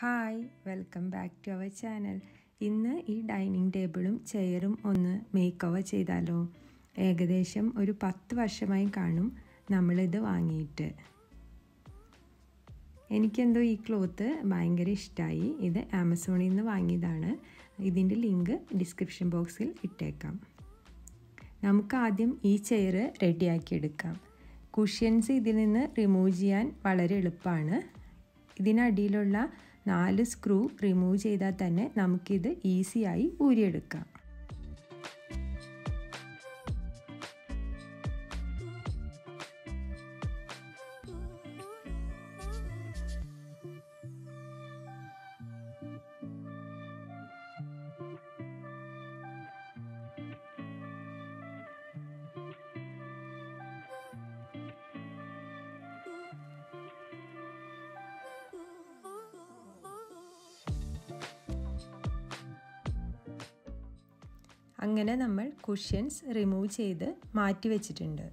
hi welcome back to അവർ channel ഇന്ന് ഈ ഡൈനിങ് ടേബിളും ചെയറും ഒന്ന് മേക്ക് ഓവർ ചെയ്താലോ ഏകദേശം ഒരു പത്ത് വർഷമായി കാണും നമ്മളിത് വാങ്ങിയിട്ട് എനിക്കെന്തോ ഈ ക്ലോത്ത് ഭയങ്കര ഇഷ്ടമായി ഇത് ആമസോണിൽ നിന്ന് വാങ്ങിയതാണ് ഇതിൻ്റെ ലിങ്ക് ഡിസ്ക്രിപ്ഷൻ ബോക്സിൽ ഇട്ടേക്കാം നമുക്ക് ആദ്യം ഈ ചെയർ റെഡിയാക്കി എടുക്കാം കുഷ്യൻസ് ഇതിൽ നിന്ന് റിമൂവ് ചെയ്യാൻ വളരെ എളുപ്പമാണ് ഇതിനടിയിലുള്ള നാല് സ്ക്രൂ റിമൂവ് ചെയ്താൽ തന്നെ നമുക്കിത് ഈസിയായി ഊരിയെടുക്കാം അങ്ങനെ നമ്മൾ കുഷ്യൻസ് റിമൂവ് ചെയ്ത് മാറ്റി വെച്ചിട്ടുണ്ട്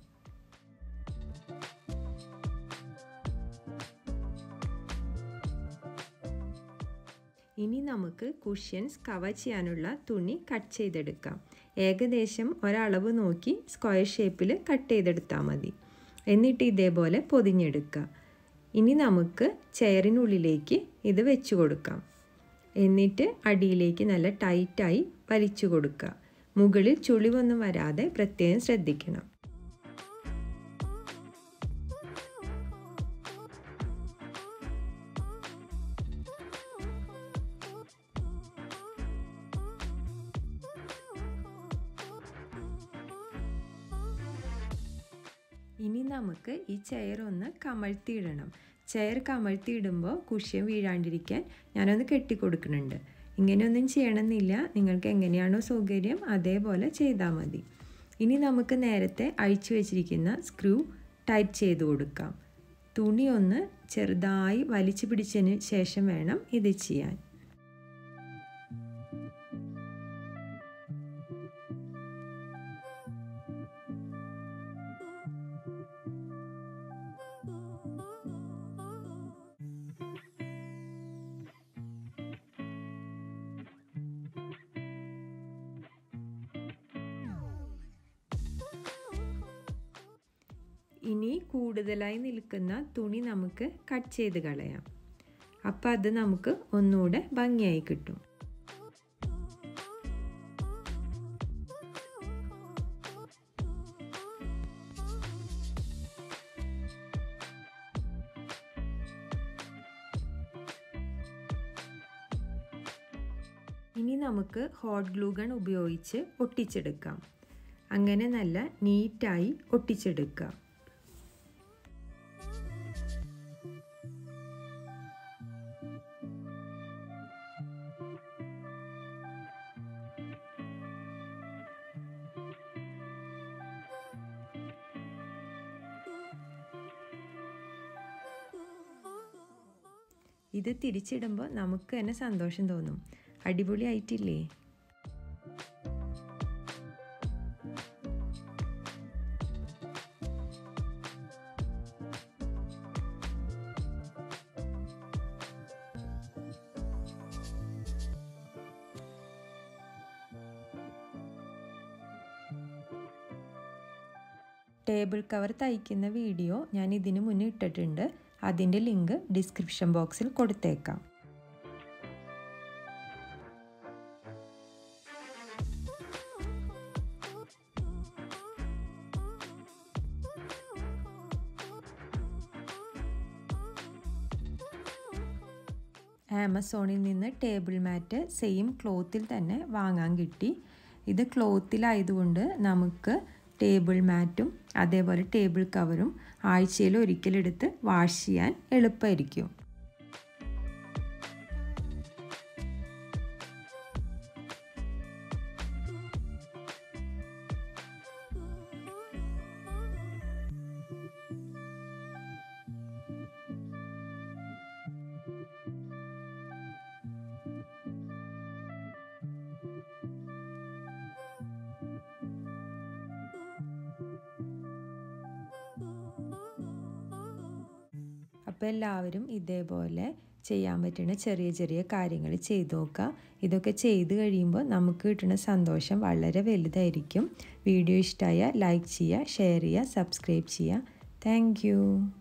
ഇനി നമുക്ക് കുഷ്യൻസ് കവർ ചെയ്യാനുള്ള തുണി കട്ട് ചെയ്തെടുക്കാം ഏകദേശം ഒരളവ് നോക്കി സ്ക്വയർ ഷേപ്പിൽ കട്ട് ചെയ്തെടുത്താൽ മതി എന്നിട്ട് ഇതേപോലെ പൊതിഞ്ഞെടുക്കുക ഇനി നമുക്ക് ചെയറിനുള്ളിലേക്ക് ഇത് വെച്ച് കൊടുക്കാം എന്നിട്ട് അടിയിലേക്ക് നല്ല ടൈറ്റായി വലിച്ചു കൊടുക്കുക മുകളിൽ ചുളിവൊന്നും വരാതെ പ്രത്യേകം ശ്രദ്ധിക്കണം ഇനി നമുക്ക് ഈ ചെയർ ഒന്ന് കമഴ്ത്തിയിടണം ചെയർ കമഴ്ത്തിയിടുമ്പോൾ കുഷ്യൻ വീഴാണ്ടിരിക്കാൻ ഞാനൊന്ന് കെട്ടിക്കൊടുക്കുന്നുണ്ട് ഇങ്ങനെയൊന്നും ചെയ്യണമെന്നില്ല നിങ്ങൾക്ക് എങ്ങനെയാണോ സൗകര്യം അതേപോലെ ചെയ്താൽ മതി ഇനി നമുക്ക് നേരത്തെ അഴിച്ചു വെച്ചിരിക്കുന്ന സ്ക്രൂ ടൈറ്റ് ചെയ്ത് കൊടുക്കാം തുണി ഒന്ന് ചെറുതായി വലിച്ചു പിടിച്ചതിന് ശേഷം വേണം ഇത് ചെയ്യാൻ ഇനി കൂടുതലായി നിൽക്കുന്ന തുണി നമുക്ക് കട്ട് ചെയ്ത് കളയാം അപ്പം അത് നമുക്ക് ഒന്നുകൂടെ ഭംഗിയായി കിട്ടും ഇനി നമുക്ക് ഹോട്ട് ഗ്ലൂ ഗൺ ഉപയോഗിച്ച് ഒട്ടിച്ചെടുക്കാം അങ്ങനെ നല്ല നീറ്റായി ഒട്ടിച്ചെടുക്കുക ഇത് തിരിച്ചിടുമ്പോൾ നമുക്ക് തന്നെ സന്തോഷം തോന്നും അടിപൊളിയായിട്ടില്ലേ ടേബിൾ കവർ തയ്ക്കുന്ന വീഡിയോ ഞാൻ ഇതിനു മുന്നേ ഇട്ടിട്ടുണ്ട് അതിൻ്റെ ലിങ്ക് ഡിസ്ക്രിപ്ഷൻ ബോക്സിൽ കൊടുത്തേക്കാം ആമസോണിൽ നിന്ന് ടേബിൾ മാറ്റ് സെയിം ക്ലോത്തിൽ തന്നെ വാങ്ങാൻ കിട്ടി ഇത് ക്ലോത്തിലായതുകൊണ്ട് നമുക്ക് ടേബിൾ മാറ്റും അതേപോലെ ടേബിൾ കവറും ആഴ്ചയിൽ ഒരിക്കലെടുത്ത് വാഷ് ചെയ്യാൻ എളുപ്പമായിരിക്കും അപ്പോൾ എല്ലാവരും ഇതേപോലെ ചെയ്യാൻ പറ്റുന്ന ചെറിയ ചെറിയ കാര്യങ്ങൾ ചെയ്തു നോക്കുക ഇതൊക്കെ ചെയ്ത് കഴിയുമ്പോൾ നമുക്ക് കിട്ടുന്ന സന്തോഷം വളരെ വലുതായിരിക്കും വീഡിയോ ഇഷ്ടമായ ലൈക്ക് ചെയ്യുക ഷെയർ ചെയ്യുക സബ്സ്ക്രൈബ് ചെയ്യുക താങ്ക്